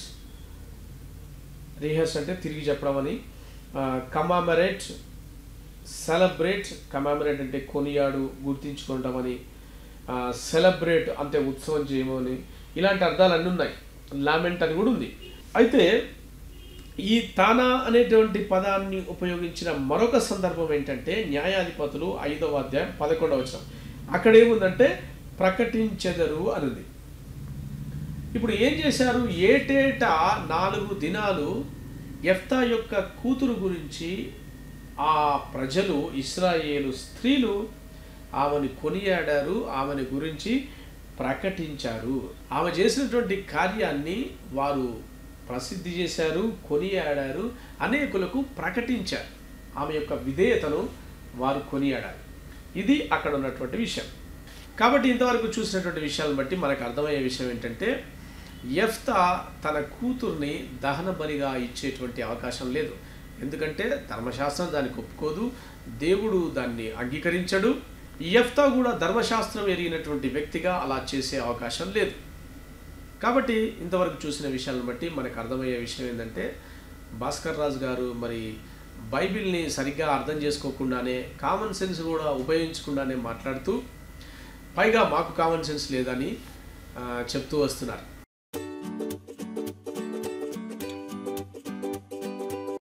రీహర్స్ అంటే తిరిగి చెప్పడం అని కమామరేట్ సెలబ్రేట్ కమామరేట్ అంటే కొనియాడు గుర్తించుకుంటాం అని సెలబ్రేట్ అంటే ఉత్సవం చేయమని ఇలాంటి అర్థాలు అన్నీ ఉన్నాయి లామెంట్ అని కూడా ఉంది అయితే ఈ తానా అనేటువంటి పదాన్ని ఉపయోగించిన మరొక సందర్భం ఏంటంటే న్యాయాధిపతులు ఐదవ అధ్యాయం పదకొండవ వచనం అక్కడ ఏముందంటే ప్రకటించెదరు అనుంది ఇప్పుడు ఏం చేశారు ఏటేటా నాలుగు దినాలు ఎఫ్తా యొక్క కూతురు గురించి ఆ ప్రజలు ఇస్రాయేలు స్త్రీలు ఆమెను కొనియాడారు ఆమెను గురించి ప్రకటించారు ఆమె చేసినటువంటి కార్యాన్ని వారు ప్రసిద్ధి చేశారు కొనియాడారు అనేకులకు ప్రకటించారు ఆమె యొక్క విధేయతను వారు కొనియాడారు ఇది అక్కడ ఉన్నటువంటి విషయం కాబట్టి ఇంతవరకు చూసినటువంటి విషయాలను బట్టి మనకు అర్థమయ్యే విషయం ఏంటంటే ఎఫ్తా తన కూతుర్ని దహన బలిగా ఇచ్చేటువంటి అవకాశం లేదు ఎందుకంటే ధర్మశాస్త్రం దానికి ఒప్పుకోదు దేవుడు దాన్ని అంగీకరించడు ఎఫ్తా కూడా ధర్మశాస్త్రం ఎరిగినటువంటి వ్యక్తిగా అలా చేసే అవకాశం లేదు కాబట్టి ఇంతవరకు చూసిన విషయాలను బట్టి మనకు అర్థమయ్యే విషయం ఏంటంటే భాస్కర్ రాజు గారు మరి బైబిల్ని సరిగ్గా అర్థం చేసుకోకుండానే కామన్ సెన్స్ కూడా ఉపయోగించకుండానే మాట్లాడుతూ పైగా మాకు కామన్ సెన్స్ లేదని ఆ, చెప్తూ వస్తున్నారు